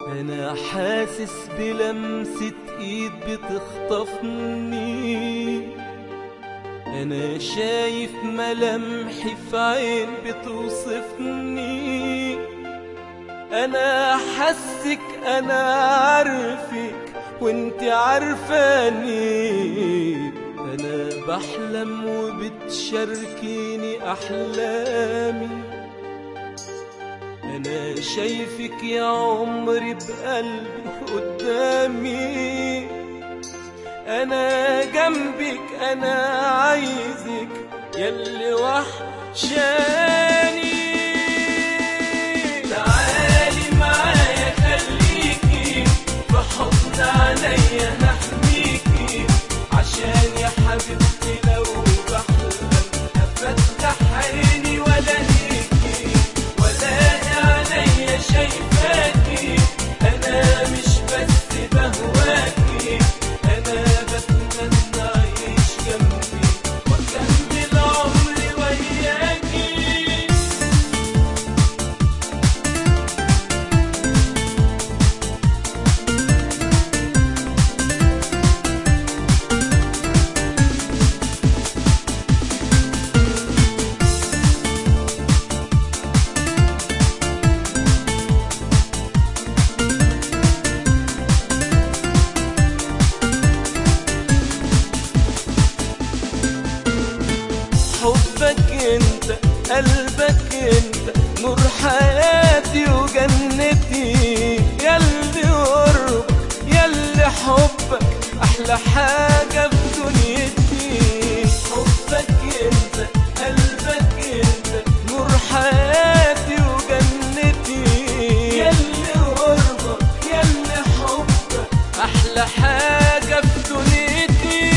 انا حاسس بلمسة ايد بتخطفني انا شايف ملامحي في عين بتوصفني انا حسك انا عارفك وانت عارفاني انا بحلم وبتشاركيني احلامي انا شايفك يا عمري بقلبي قدامي انا جنبك انا عايزك ياللي وحشاني تعالي معايا خليكي في حضن عينيا نحميكي عشان يا حبيبتي لو بحلم افتح عيني والاقيكي والاقي عينيا شايفاكي انا مش بس بهواكي انا بتمنى اعيش جنبي واكمل عمري وياكي حبك انت قلبك انت نور حياتي وجنتي ياللي قربك ياللي حبك احلى حاجة في دنيتي حبك انت قلبك انت نور حياتي وجنتي ياللي قربك ياللي حبك احلى حاجة في دنيتي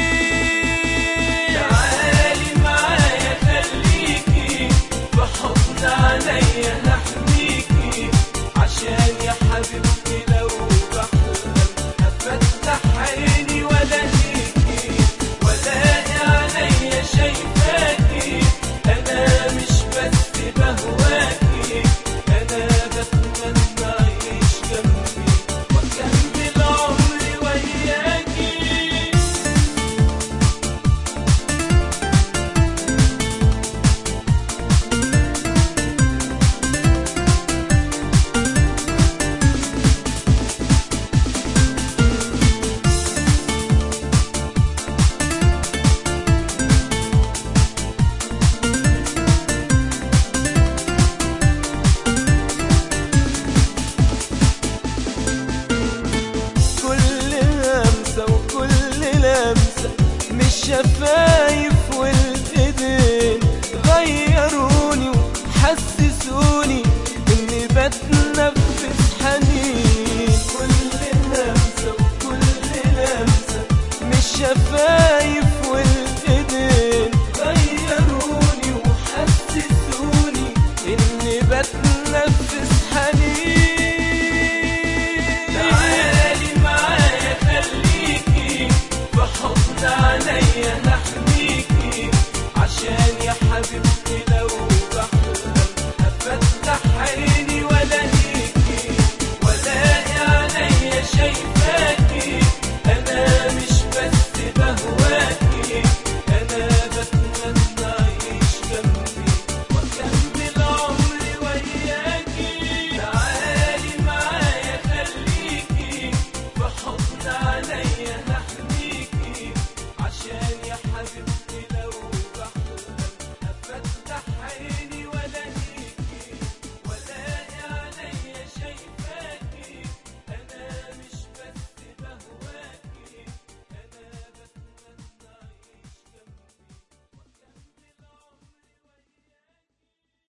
تعالي معايا خليكي في حضن عينيا نحميكي عشان يا حبيبتي لو بحلم افتح عيني والاقيكي والاقي عينيا شايفاكي انا مش بس بهواكي انا بتمنى اعيش جنبي واكمل عمري وياكي كل همسة وكل لمسة مش شفاف